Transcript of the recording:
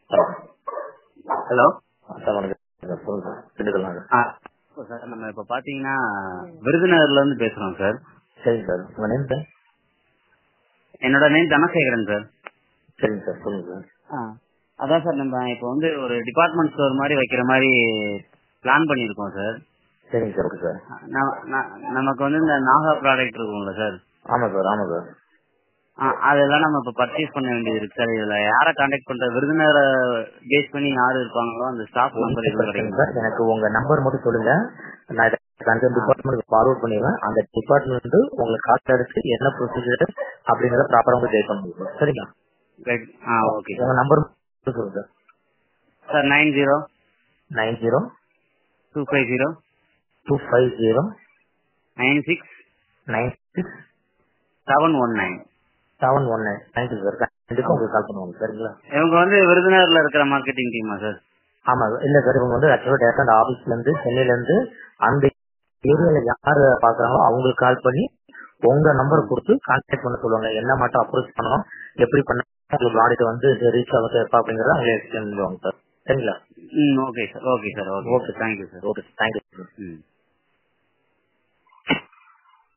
Hello sir வணக்கம் sir சொல்லுங்க sir Dindigul ஆ சார் நம்ம இப்போ பார்த்தீங்கன்னா விருதுநகர்ல இருந்து பேசுறோம் சார் சரிங்க சார் உங்க நேம் சார் என்னோட நேம் தனசேகரன் சார் சரிங்க சார் சொல்லுங்க சார் ஆ அதான் சார் நம்ம இப்போ வந்து ஒரு டிபார்ட்மெண்ட் ஸ்டோர் மாதிரி வைக்கிற மாதிரி பிளான் பண்ணியிருக்கோம் சார் சரிங்க சார் ஓகே சார் ந- ந- நமக்கு வந்து இந்த நாகா ப்ராடக்ட் இருக்கும்ல சார் ஆமாம் சார் ஆமாம் சார் ஆ, அதெல்லாம் நம்ம இப்போ பர்ச்சேஸ் பண்ண வேண்டியது இருக்கு சார் இதுல யாரை காண்டாக்ட் பண்ற விருதுநகரை பேஸ் பண்ணி யாரு இருப்பாங்களோ அந்த ஸ்டாஃப் நம்பர் எதுவும் பிரச்சனை கிடைக்கும் சார் எனக்கு உங்க நம்பர் மட்டும் சொல்லுங்க நான் இதை கன்சர்ன் டிபார்ட்மெண்ட் ஃபார்வர்ட் பண்ணிடுவேன் அந்த டிபார்ட்மெண்ட் வந்து உங்களுக்கு கால் எடுத்து என்ன ப்ரொசீஜர் அப்படிங்கறத ப்ராப்பரா உங்களுக்கு கைட் பண்ண முடியும் சரிங்களா Right. ஆ ஓகே உங்க நம்பர் மட்டும் சொல்லுங்க sir sir nine zero nine zero two five zero two five zero nine six nine six seven one nine seven one nine thank you sir கண்டிப்பா உங்களுக்கு கால் பண்ணுவாங்க சரிங்களா இவங்க வந்து விருதுநகர்ல இருக்கிற மார்க்கெட்டிங் டீமா சார் ஆமா இல்ல சார் இவங்க வந்து ஆக்சுவலா டேரக்டா அந்த ஆபீஸ்ல இருந்து சென்னையில இருந்து அந்த ஏரியால யாரு பாக்குறாங்களோ அவங்களுக்கு கால் பண்ணி உங்க நம்பர் கொடுத்து கான்டாக்ட் பண்ண சொல்லுவாங்க என்ன மட்டும் அப்ரோச் பண்ணணும் எப்படி பண்ண உங்களுக்கு ஆடிட் வந்து ரீச் ஆகுது எப்ப அப்படிங்கறத அவங்களே எக்ஸ்பிளைன் பண்ணுவாங்க சார் சரிங்களா ம் okay sir okay sir okay Okay. Thank you sir okay thank you ம்